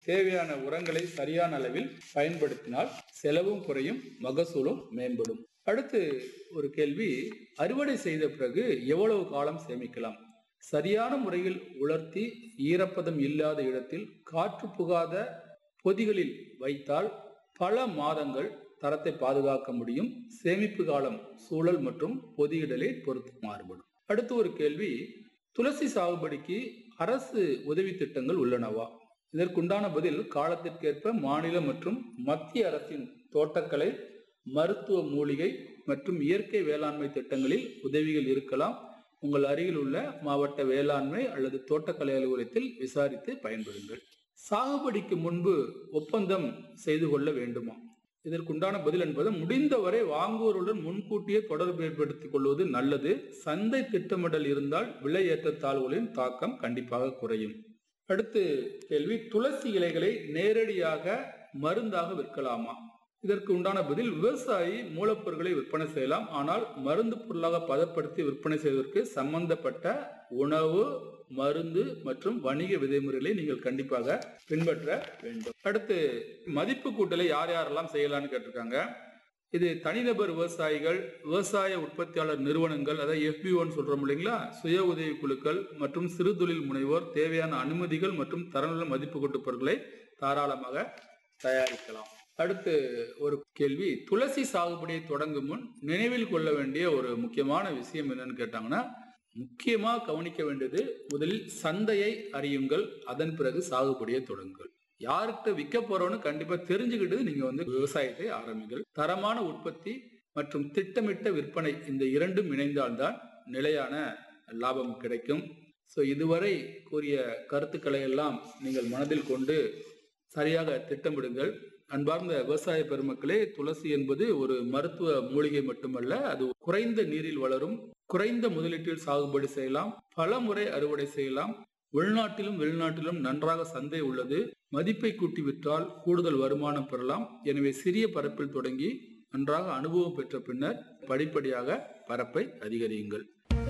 தேவையான உரங்களை சரியான அளவில் பயன்படுத்தினால் செலவும் குறையும் மகசூலும் மேம்படும் அடுத்து ஒரு கேள்வி அறுவடை செய்த பிறகு எவ்வளவு காலம் சேமிக்கலாம் சரியான முறையில் உலர்த்தி ஈரப்பதம் இல்லாத இடத்தில் காற்று புகாத பொதிகளில் வைத்தால் பல மாதங்கள் தரத்தை பாதுகாக்க முடியும் சேமிப்பு காலம் சூழல் மற்றும் பொதியிடலை பொறுத்து மாறுபடும் அடுத்து ஒரு கேள்வி துளசி சாகுபடிக்கு அரசு உதவி திட்டங்கள் உள்ளனவா இதற்குண்டான பதில் காலத்திற்கேற்ப மாநில மற்றும் மத்திய அரசின் தோட்டக்கலை மருத்துவ மூலிகை மற்றும் இயற்கை வேளாண்மை திட்டங்களில் உதவிகள் இருக்கலாம் உங்கள் அருகில் உள்ள மாவட்ட வேளாண்மை அல்லது தோட்டக்கலை அலுவலகத்தில் விசாரித்து பயன்படுங்கள் சாகுபடிக்கு முன்பு ஒப்பந்தம் செய்து கொள்ள வேண்டுமா இதற்குண்டான பதில் என்பது முடிந்தவரை வாங்குவோருடன் முன்கூட்டியே தொடர்பு ஏற்படுத்திக் கொள்வது நல்லது சந்தை திட்டமிடல் இருந்தால் விலை ஏற்றத்தாழ்வுகளின் தாக்கம் கண்டிப்பாக குறையும் அடுத்து கேள்வி துளசி இலைகளை நேரடியாக மருந்தாக விற்கலாமா இதற்கு உண்டான பதில் விவசாயி மூலப்பொருட்களை விற்பனை செய்யலாம் ஆனால் மருந்து பொருளாக பதப்படுத்தி விற்பனை செய்வதற்கு சம்பந்தப்பட்ட உணவு மருந்து மற்றும் வணிக விதிமுறைகளை நீங்கள் கண்டிப்பாக பின்பற்ற வேண்டும் அடுத்து மதிப்பு கூட்டலை யார் யாரெல்லாம் செய்யலாம்னு கேட்டிருக்காங்க இது தனிநபர் விவசாயிகள் விவசாய உற்பத்தியாளர் நிறுவனங்கள் அதாவது எஃபிஓன்னு சொல்றோம் இல்லைங்களா சுய உதவி குழுக்கள் மற்றும் சிறு தொழில் முனைவோர் தேவையான அனுமதிகள் மற்றும் தரநல மதிப்பு கூட்டு பொருட்களை தாராளமாக தயாரிக்கலாம் அடுத்து ஒரு கேள்வி துளசி சாகுபடியை தொடங்கும் முன் நினைவில் கொள்ள வேண்டிய ஒரு முக்கியமான விஷயம் என்னன்னு கேட்டாங்கன்னா முக்கியமா கவனிக்க வேண்டியது முதலில் சந்தையை அறியுங்கள் அதன் பிறகு சாகுபடியை தொடங்குங்கள் யார்கிட்ட விற்க போறோம்னு கண்டிப்பா தெரிஞ்சுக்கிட்டு நீங்க வந்து விவசாயத்தை ஆரம்பிங்கள் தரமான உற்பத்தி மற்றும் திட்டமிட்ட விற்பனை இந்த இரண்டும் இணைந்தால்தான் நிலையான லாபம் கிடைக்கும் ஸோ இதுவரை கூறிய கருத்துக்களை எல்லாம் நீங்கள் மனதில் கொண்டு சரியாக திட்டமிடுங்கள் அன்பார்ந்த விவசாய பெருமக்களே துளசி என்பது ஒரு மருத்துவ மூலிகை மட்டுமல்ல அது குறைந்த நீரில் வளரும் குறைந்த முதலீட்டில் சாகுபடி செய்யலாம் பல முறை அறுவடை செய்யலாம் உள்நாட்டிலும் வெளிநாட்டிலும் நன்றாக சந்தை உள்ளது மதிப்பை கூட்டி விற்றால் கூடுதல் வருமானம் பெறலாம் எனவே சிறிய பரப்பில் தொடங்கி நன்றாக அனுபவம் பெற்ற பின்னர் படிப்படியாக பரப்பை அதிகரியுங்கள்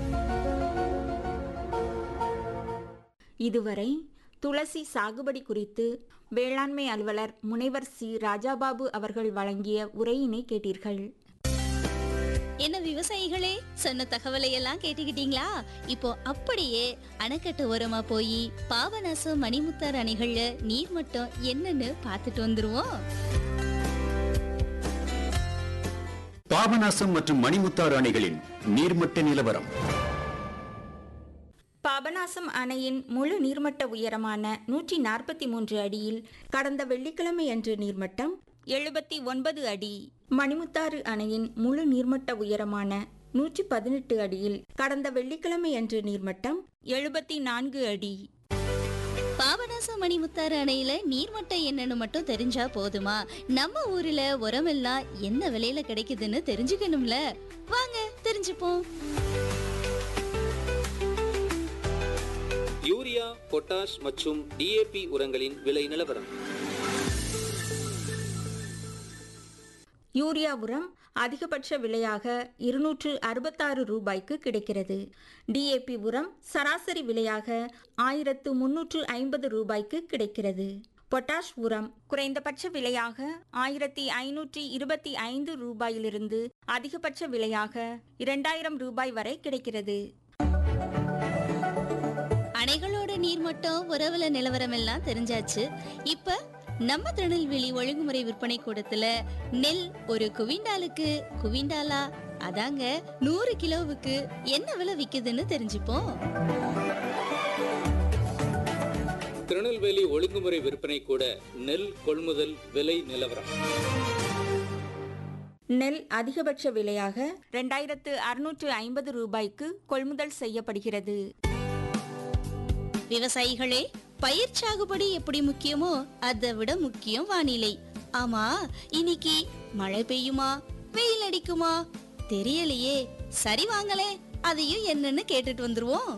இதுவரை துளசி சாகுபடி குறித்து வேளாண்மை அலுவலர் முனைவர் சி ராஜாபாபு அவர்கள் வழங்கிய உரையினை கேட்டீர்கள் என்ன விவசாயிகளே சொன்ன தகவலை எல்லாம் கேட்டுக்கிட்டீங்களா இப்போ அப்படியே அணைக்கட்டு ஓரமா போய் பாபநாசம் மணிமுத்தார் அணைகள்ல நீர்மட்டம் என்னன்னு பார்த்துட்டு வந்துருவோம் பாபநாசம் மற்றும் மணிமுத்தாறு அணைகளின் நீர்மட்ட நிலவரம் பாபநாசம் அணையின் முழு நீர்மட்ட உயரமான நூற்றி நாற்பத்தி மூன்று அடியில் கடந்த வெள்ளிக்கிழமை அன்று நீர்மட்டம் எழுபத்தி ஒன்பது அடி மணிமுத்தாறு அணையின் முழு நீர்மட்ட உயரமான நூற்றி பதினெட்டு அடியில் கடந்த வெள்ளிக்கிழமை அன்று நீர்மட்டம் எழுபத்தி நான்கு அடி பாபநாசம் மணிமுத்தாறு அணையில நீர்மட்டம் என்னன்னு மட்டும் தெரிஞ்சா போதுமா நம்ம ஊர்ல உரமெல்லாம் என்ன விலையில கிடைக்குதுன்னு தெரிஞ்சுக்கணும்ல வாங்க தெரிஞ்சுப்போம் யூரியா பொட்டாஷ் மற்றும் டிஏபி உரங்களின் விலை நிலவரம் யூரியா உரம் அதிகபட்ச விலையாக இருநூற்று அறுபத்தாறு ரூபாய்க்கு கிடைக்கிறது டிஏபி உரம் சராசரி விலையாக ஆயிரத்து முன்னூற்று ஐம்பது ரூபாய்க்கு கிடைக்கிறது பொட்டாஷ் உரம் குறைந்தபட்ச விலையாக ஆயிரத்தி ஐநூற்றி இருபத்தி ஐந்து ரூபாயிலிருந்து அதிகபட்ச விலையாக இரண்டாயிரம் ரூபாய் வரை கிடைக்கிறது அணைகளோட நீர்மட்டம் உறவுல நிலவரம் எல்லாம் தெரிஞ்சாச்சு இப்ப நம்ம திருநெல்வேலி ஒழுங்குமுறை விற்பனை கூடத்துல நெல் ஒரு குவிண்டாலுக்கு குவிண்டாலா அதாங்க நூறு கிலோவுக்கு என்ன விலை விக்குதுன்னு தெரிஞ்சுப்போம் திருநெல்வேலி ஒழுங்குமுறை விற்பனை கூட நெல் கொள்முதல் விலை நிலவரம் நெல் அதிகபட்ச விலையாக ரெண்டாயிரத்து அறுநூற்று ஐம்பது ரூபாய்க்கு கொள்முதல் செய்யப்படுகிறது விவசாயிகளே பயிர் சாகுபடி எப்படி முக்கியமோ அதை விட முக்கியம் வானிலை ஆமா இன்னைக்கு மழை பெய்யுமா வெயில் அடிக்குமா தெரியலையே சரி வாங்களே அதையும் என்னன்னு கேட்டுட்டு வந்துருவோம்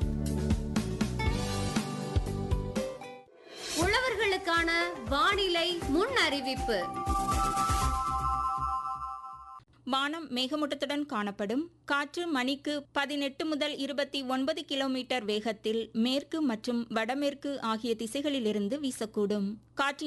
உழவர்களுக்கான வானிலை முன் அறிவிப்பு வானம் மேகமூட்டத்துடன் காணப்படும் காற்று மணிக்கு பதினெட்டு முதல் இருபத்தி ஒன்பது கிலோமீட்டர் வேகத்தில் மேற்கு மற்றும் வடமேற்கு ஆகிய திசைகளிலிருந்து வீசக்கூடும் காற்றின்